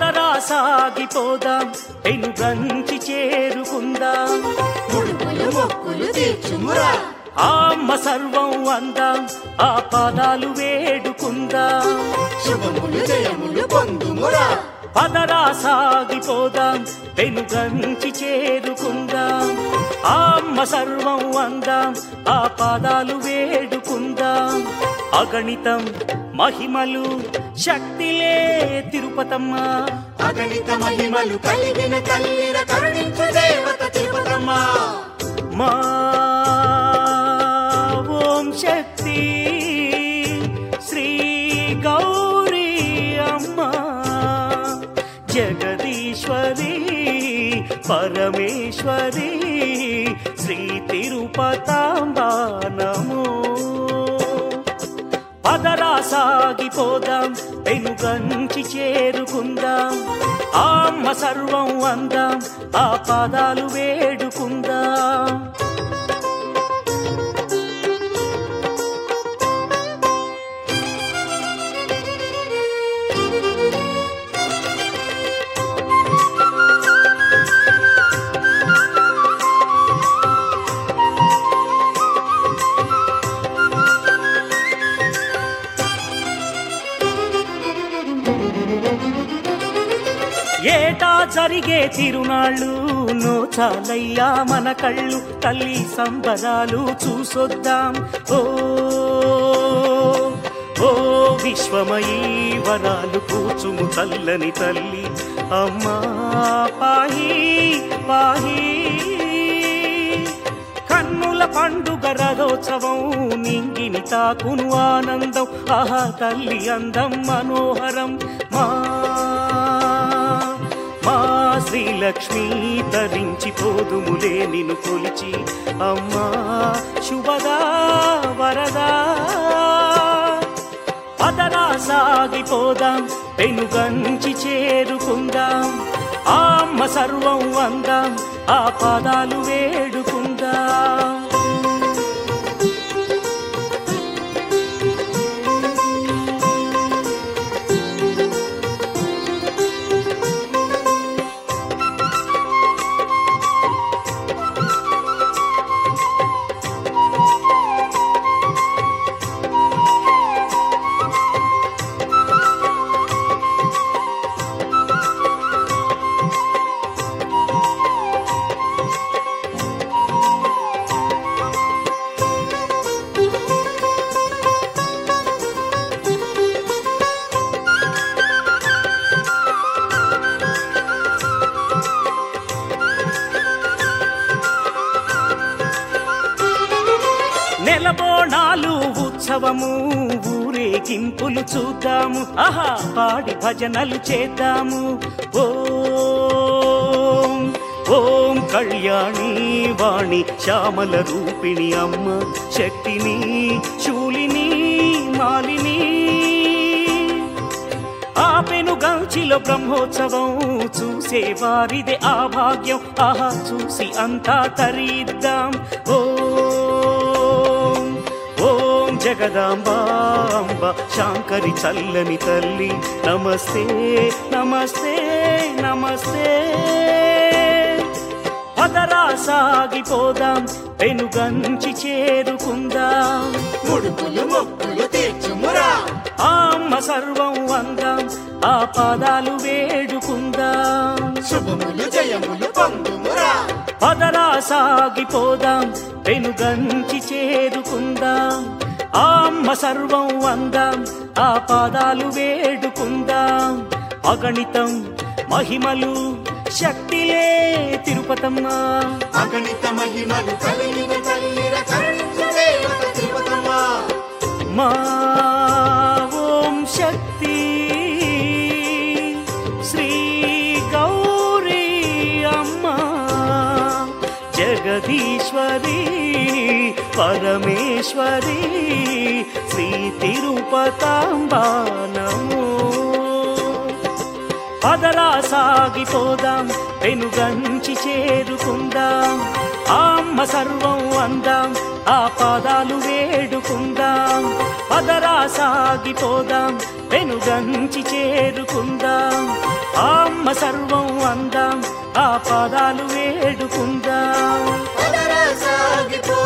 పదరా సాగిపోదాం పెనుగంచి చేరుకుందాం ముడుపులు మొక్కులు తీర్చుమురా అమ్మ సర్వం అందాం ఆ పాదాలు వేడుకుందాం శుభములు జయములు పొందుమురా పదరా సాగిపోదాం పెనుగంచి చేరుకుందాం అమ్మ సర్వం అందాం ఆ పాదాలు వేడుకుందాం అగణితం మహిమలు శక్తిలే తిరుపతమ్మ అగణిత మహిమలు కలిగిన తల్లిర కరుణించు దేవత తిరుపతమ్మ మా ఓం శక్తి శ్రీ గౌరీ అమ్మ జగదీశ్వరి పరమేశ్వరి శ్రీ తిరుపతాంబా నమో పదరా సాగిపోదాం పెనుగంచి చేరుకుందాం అమ్మ సర్వం అందాం ఆ పాదాలు వేడుకుందాం ఏటా జరిగే తిరునాళ్ళు నోచాలయ్యా మన కళ్ళు తల్లి సంబరాలు చూసొద్దాం ఓ ఓ విశ్వమయీ వరాలు కూచుము చల్లని తల్లి అమ్మా పాహి పాహి కన్నుల పండుగ రథోత్సవం నింగిని తాకును ఆనందం ఆహా తల్లి అందం మనోహరం మా మా శ్రీలక్ష్మి ధరించి పోదుములే నిన్ను కొలిచి అమ్మా శుభదా వరదా పదరా సాగిపోదాం పెనుగంచి చేరుకుందాం అమ్మ సర్వం అందాం ఆ పాదాలు వేడుకుందాం నెలబోణాలు ఉత్సవము ఊరేగింపులు చూద్దాము ఆహా పాడి భజనలు చేద్దాము ఓం ఓం కళ్యాణి వాణి శ్యామల రూపిణి అమ్మ శక్తిని శూలిని మాలిని ఆపెను గంచిలో బ్రహ్మోత్సవం చూసే వారిదే ఆ భాగ్యం ఆహా చూసి అంతా తరిద్దాం ఓం ఓం జగదాంబాంబ శాంకరి చల్లని తల్లి నమస్తే నమస్తే నమస్తే పదరా సాగిపోదాం పెనుగంచి చేరుకుందాం ముడుపులు మొక్కులు తీర్చుమురా అమ్మ సర్వం అందాం ఆ పాదాలు వేడుకుందాం శుభములు జయములు పొందుమురా పదరా సాగిపోదాం పెనుగంచి చేరుకుందాం అమ్మ సర్వం అందాం ఆ పాదాలు వేడుకుందాం అగణితం మహిమలు శక్తిలే తిరుపతమ్మ అగణిత మహిమలు కలిగిన తల్లిర కరుణించు దేవత తిరుపతమ్మ మా ఓం శక్తి శ్రీ గౌరీ అమ్మ జగదీశ్వరి పరమేశ్వరి శ్రీ తిరుపతాంబా నమో పదరా సాగిపోదాం పెనుగంచి చేరుకుందాం అమ్మ సర్వం అందాం ఆ పాదాలు వేడుకుందాం పదరా సాగిపోదాం వెనుగంచి చేరుకుందాం ఆ అమ్మ సర్వం అందాం ఆ పాదాలు వేడుకుందాం పదరా సాగిపో